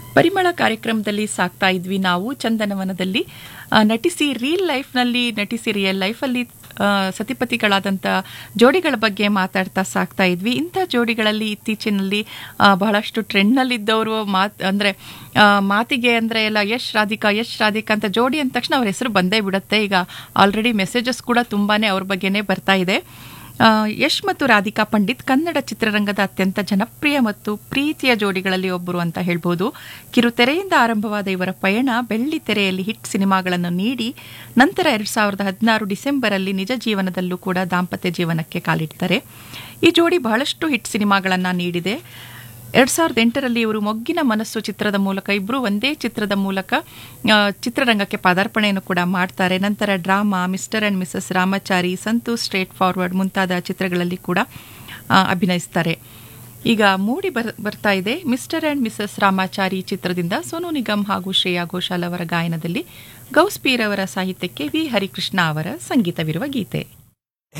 ಪರಿಮಳ ಕಾರ್ಯಕ್ರಮದಲ್ಲಿ ಸಾಕ್ತಾ ಇದ್ವಿ ನಾವು ಚಂದನವನದಲ್ಲಿ ಆ, ನಟಿಸಿ ರಿಯಲ್ ಲೈಫ್ನಲ್ಲಿ ನಟಿಸಿ ರಿಯಲ್ ಲೈಫಲ್ಲಿ ಆ, ಸತಿಪತಿಗಳಾದಂಥ ಜೋಡಿಗಳ ಬಗ್ಗೆ ಮಾತಾಡ್ತಾ ಸಾಕ್ತಾ ಇದ್ವಿ ಇಂಥ ಜೋಡಿಗಳಲ್ಲಿ ಇತ್ತೀಚಿನಲ್ಲಿ ಆ, ಬಹಳಷ್ಟು ಟ್ರೆಂಡ್ನಲ್ಲಿದ್ದವರು ಮಾತ್ ಅಂದರೆ ಮಾತಿಗೆ ಅಂದರೆ ಎಲ್ಲ ಯಶ್ ರಾಧಿಕಾ ಯಶ್ ರಾಧಿಕಾ ಅಂತ ಜೋಡಿ ಅಂದ ತಕ್ಷಣ ಅವ್ರ ಹೆಸರು ಬಂದೇ ಬಿಡುತ್ತೆ ಈಗ ಆಲ್ರೆಡಿ ಮೆಸೇಜಸ್ ಕೂಡ ತುಂಬಾ ಅವ್ರ ಬಗ್ಗೆನೇ ಬರ್ತಾ ಇದೆ ಆ, ಯಶ್ ಮತ್ತು ರಾಧಿಕಾ ಪಂಡಿತ್ ಕನ್ನಡ ಚಿತ್ರರಂಗದ ಅತ್ಯಂತ ಜನಪ್ರಿಯ ಮತ್ತು ಪ್ರೀತಿಯ ಜೋಡಿಗಳಲ್ಲಿ ಒಬ್ಬರು ಅಂತ ಹೇಳ್ಬೋದು ಕಿರುತೆರೆಯಿಂದ ಆರಂಭವಾದ ಇವರ ಪಯಣ ಬೆಳ್ಳಿ ತೆರೆಯಲ್ಲಿ ಹಿಟ್ ಸಿನಿಮಾಗಳನ್ನು ನೀಡಿ ನಂತರ ಎರಡ್ ಸಾವಿರದ ಹದಿನಾರು ಡಿಸೆಂಬರಲ್ಲಿ ನಿಜ ಜೀವನದಲ್ಲೂ ಕೂಡ ದಾಂಪತ್ಯ ಜೀವನಕ್ಕೆ ಕಾಲಿಡ್ತಾರೆ ಈ ಜೋಡಿ ಬಹಳಷ್ಟು ಹಿಟ್ ಸಿನಿಮಾಗಳನ್ನು ನೀಡಿದೆ ಎರಡ್ ಸಾವಿರದ ಎಂಟರಲ್ಲಿ ಇವರು ಮೊಗ್ಗಿನ ಮನಸ್ಸು ಚಿತ್ರದ ಮೂಲಕ ಇಬ್ಬರು ಒಂದೇ ಚಿತ್ರದ ಮೂಲಕ ಆ, ಚಿತ್ರರಂಗಕ್ಕೆ ಪಾದಾರ್ಪಣೆಯನ್ನು ಕೂಡ ಮಾಡ್ತಾರೆ ನಂತರ drama mister and Mrs Ramachari Santhu straight forward ಮುಂತಾದ ಚಿತ್ರಗಳಲ್ಲಿ ಕೂಡ ಆ, ಅಭಿನಯಿಸ್ತಾರೆ ಈಗ ಮೂಡಿ ಬರ್ ಬರ್ತಾ ಇದೆ ಮಿಸ್ಟರ್ ಅಂಡ್ ಮಿಸಸ್ ರಾಮಾಚಾರಿ ಚಿತ್ರದಿಂದ ಸೋನು ನಿಗಮ್ ಹಾಗೂ ಶ್ರೇಯಾ ಘೋಷಾಲ್ ಅವರ ಗಾಯನದಲ್ಲಿ ಗೌಸ್ಪೀರ್ ಅವರ ಸಾಹಿತ್ಯಕ್ಕೆ ವಿ ಹರಿಕೃಷ್ಣ ಅವರ ಸಂಗೀತವಿರುವ ಗೀತೆ